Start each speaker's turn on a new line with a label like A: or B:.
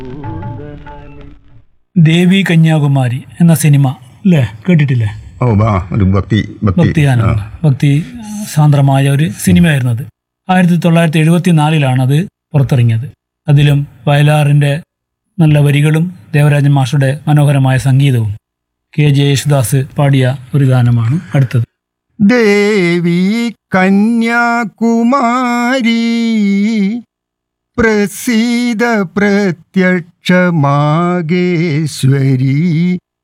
A: ദേവി കന്യാകുമാരി എന്ന സിനിമ അല്ലേ കേട്ടിട്ടില്ലേ
B: ഓ ആ ഒരു ഭക്തി ഭക്തി
A: ഭക്തിഗാനം
B: ആ.
A: ഭക്തി സാന്ദ്രമായ ഒരു സിനിമയായിരുന്നു അത് ആയിരത്തി തൊള്ളായിരത്തി എഴുപത്തി നാലിലാണ് അത് പുറത്തിറങ്ങിയത് അതിലും വയലാറിൻ്റെ നല്ല വരികളും ദേവരാജൻ മാഷുടെ മനോഹരമായ സംഗീതവും കെ ജെ യേശുദാസ് പാടിയ ഒരു ഗാനമാണ് അടുത്തത്
B: ദേവി കന്യാകുമാരി പ്രസീത പ്രത്യക്ഷമാകേശ്വരി